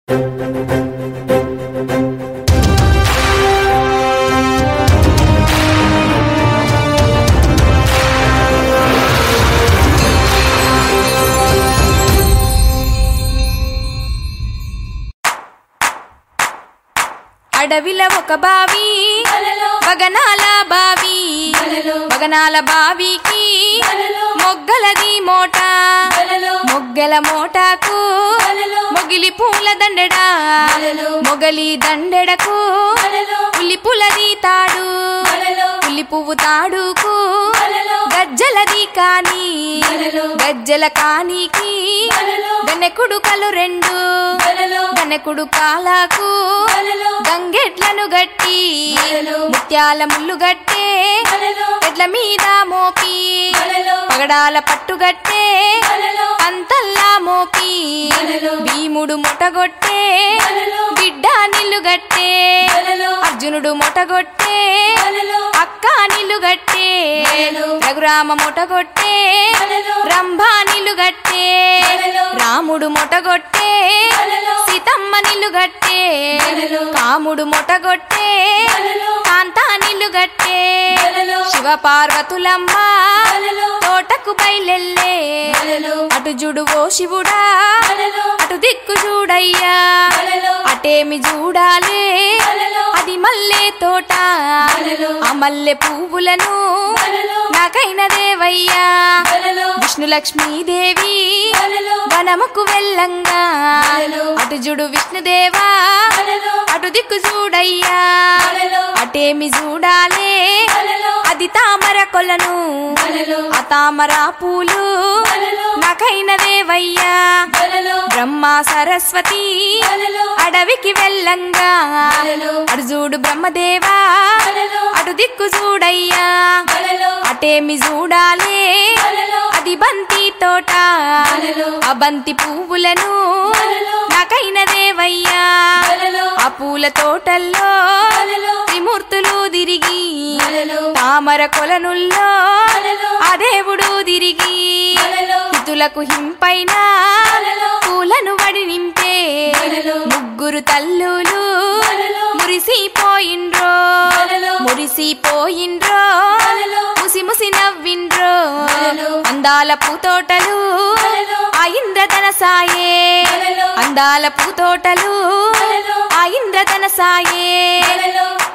అడవిల ఒక బావి బగనాల బావి బగనాల బావికి మొగ్గలది మోట మొగ్గల మోటాకు మొగిలి పూల దండెడా మొగలి దండెడకు ఉల్లి పులది తాడు ఉల్లి పువ్వు తాడుకు గజ్జలది కాని గజ్జల కానికి గనెకుడు కలు రెండు గనెకుడు కాలాకు గంగెట్లను గట్టి ముత్యాల ముళ్ళు గట్టే ఎడ్ల మీద మోపి పగడాల పట్టుగట్టే పంతల్లా మోపి భీముడు మొటగొట్టే బిడ్డ నిల్లుగట్టే అర్జునుడు మొటగొట్టే అక్క నిల్లుగట్టే రఘురామ మొటగొట్టే రంభా నిల్లుగట్టే రాముడు మొటగొట్టే సీతమ్మ నిల్లుగట్టే కాముడు మొటగొట్టే కాంతా నిల్లుగట్టే శివ పార్వతులమ్మ తోటకు బయలెల్లే అటు జుడు ఓ శివుడా అటు దిక్కు చూడయ్యా అటేమి చూడాలే అది మల్లె తోట ఆ మల్లె పువ్వులను నాకైన దేవయ్యా విష్ణు లక్ష్మీదేవి వనముకు వెళ్ళంగా అటు జుడు విష్ణుదేవా అటు దిక్కు చూడయ్యా అటేమి చూడాలే అది తామర కొలను ఆ తామర పూలు నాకైన దేవయ్యా బ్రహ్మ సరస్వతి అడవికి వెళ్ళంగా అటు చూడు బ్రహ్మదేవా అటు దిక్కు చూడయ్యా అటేమి చూడాలే అది బంతి తోట ఆ బంతి పువ్వులను నాకైన దేవయ్యా ఆ పూల తోటల్లో త్రిమూర్తులు తిరిగి తామర కొలనుల్లో ఆ దేవుడు తిరిగి హితులకు హింపైన పూలను వడి నింపే ముగ్గురు తల్లులు మురిసిపోయిండ్రో మురిసిపోయిండ్రో ముసి ముసి నవ్విండ్రో అందాల పూతోటలు ఆ ఇంద్రధన సాయే అందాల పూతోటలు ఆ ఇంద్రధన సాయే